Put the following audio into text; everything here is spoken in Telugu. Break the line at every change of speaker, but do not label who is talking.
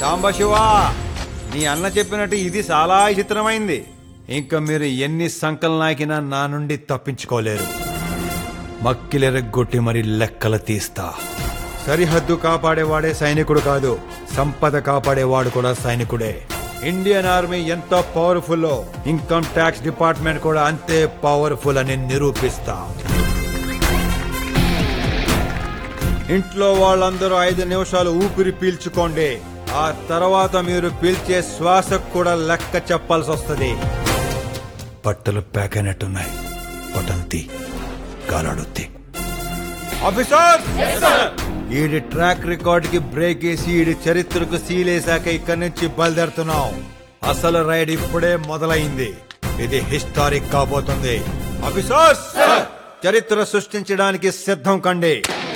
సాంబశివ నీ అన్న చెప్పినట్టు ఇది చాలా చిత్రమైంది ఇంకా మీరు ఎన్ని సంకలు నాకినా నా నుండి తప్పించుకోలేరు మక్కిలెరగొట్టి మరి లెక్కలు తీస్తా సరిహద్దు కాపాడేవాడే సైనికుడు కాదు సంపద కాపాడేవాడు కూడా సైనికుడే ఇండియన్ ఆర్మీ ఎంత పవర్ఫుల్ ఇన్కమ్ ట్యాక్స్ డిపార్ట్మెంట్ కూడా అంతే పవర్ఫుల్ అని నిరూపిస్తా ఇంట్లో వాళ్ళందరూ ఐదు నిమిషాలు ఊపిరి పీల్చుకోండి ఆ తర్వాత మీరు పీల్చే శ్వాసకు కూడా లెక్క చెప్పాల్సి వస్తుంది బట్టలు ప్యాక్ అయినట్టున్నాయి బట్టలు తీ గాలాడొత్తి ఆఫీసర్ ఈడి ట్రాక్ రికార్డ్ కి బ్రేక్ వేసి ఈడి చరిత్రకు సీలేశాక ఇక్కడి నుంచి బయలుదేరుతున్నాం అసలు రైడ్ ఇప్పుడే మొదలైంది ఇది హిస్టారిక్ కాబోతుంది ఆఫీసర్స్ చరిత్ర సృష్టించడానికి సిద్ధం కండి